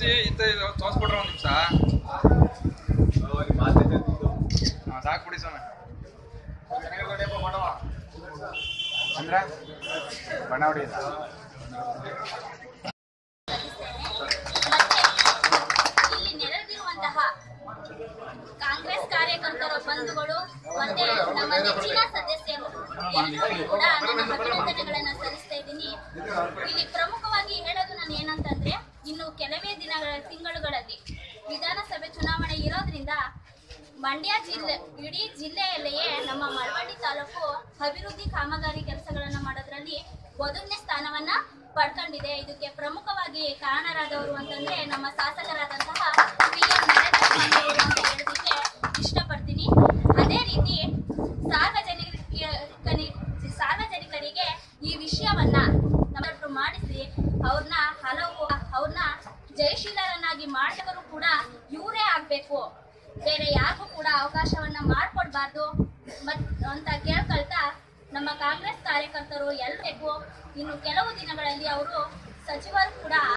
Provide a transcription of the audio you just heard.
ತೋರಿಸಿ ಇತ್ತ ತೋರಿಸ್ಬಿಡ್ರ ಒಂದು ನಿಮಿಷ ಹಾಂ ಸಾಕು ಬಿಡಿ ಸ್ವಾಮಿ ಅಂದ್ರೆ ಬಣ್ಣ ಹೊಡೆಯೋದ ಇಲ್ಲಿ ನೆರೆದಿರುವಂತಹ ಕಾಂಗ್ರೆಸ್ ಕಾರ್ಯಕರ್ತರು ಬಂಧುಗಳು ಮತ್ತೆ ನಮ್ಮ ನೆಚ್ಚಿನ ಸದಸ್ಯರು ಎಲ್ಲರಿಗೂ ಕೂಡ ನನ್ನ ಅಭಿನಂದನೆಗಳನ್ನ ಸಲ್ಲಿಸ್ತಾ ಇದ್ದೀನಿ ಇಲ್ಲಿ ಪ್ರಮುಖವಾಗಿ ಹೇಳೋದು ನಾನು ಏನಂತಂದ್ರೆ ಇನ್ನು ಕೆಲವೇ ದಿನಗಳ ತಿಂಗಳುಗಳಲ್ಲಿ ವಿಧಾನಸಭೆ ಚುನಾವಣೆ ಇರೋದ್ರಿಂದ ಮಂಡ್ಯ ಜಿಲ್ಲೆ ಇಡೀ ಜಿಲ್ಲೆಯಲ್ಲಿಯೇ ನಮ್ಮ ಮಳವಳ್ಳಿ ತಾಲೂಕು ಅಭಿವೃದ್ಧಿ ಕಾಮಗಾರಿ ಕೆಲಸಗಳನ್ನ ಮಾಡೋದ್ರಲ್ಲಿ ಮೊದಲನೇ ಸ್ಥಾನವನ್ನ ಪಡ್ಕೊಂಡಿದೆ ಇದಕ್ಕೆ ಪ್ರಮುಖವಾಗಿ ಕಾರಣರಾದವರು ಅಂತಂದ್ರೆ ನಮ್ಮ ಶಾಸಕರಾದಂತಹ ಪಿ ಎಂ ನರೇಂದ್ರ ಸ್ವಾಮಿ ಅವರು ಅಂತ ಹೇಳೋದಕ್ಕೆ ಇಷ್ಟಪಡ್ತೀನಿ ಅದೇ ರೀತಿ ಸಾರ್ವಜನಿಕ ಸಾರ್ವಜನಿಕರಿಗೆ ಈ ವಿಷಯವನ್ನ ನಮ್ಮನ್ನು ಮಾಡಿಸಿ ಅವ್ರನ್ನ ಹಲವು ಅವ್ರನ್ನ ಜಯಶೀಲರನ್ನಾಗಿ ಮಾಡಿದವರು ಕೂಡ ಇವರೇ ಆಗ್ಬೇಕು ಬೇರೆ ಯಾರಿಗೂ ಕೂಡ ಅವಕಾಶವನ್ನ ಮಾಡ್ಕೊಡ್ಬಾರ್ದು ಮತ್ ಅಂತ ಕೇಳ್ಕೊಳ್ತಾ ನಮ್ಮ ಕಾಂಗ್ರೆಸ್ ಕಾರ್ಯಕರ್ತರು ಎಲ್ಲರಿಗೂ ಇನ್ನು ಕೆಲವು ದಿನಗಳಲ್ಲಿ ಅವರು ಸಚಿವರು ಕೂಡ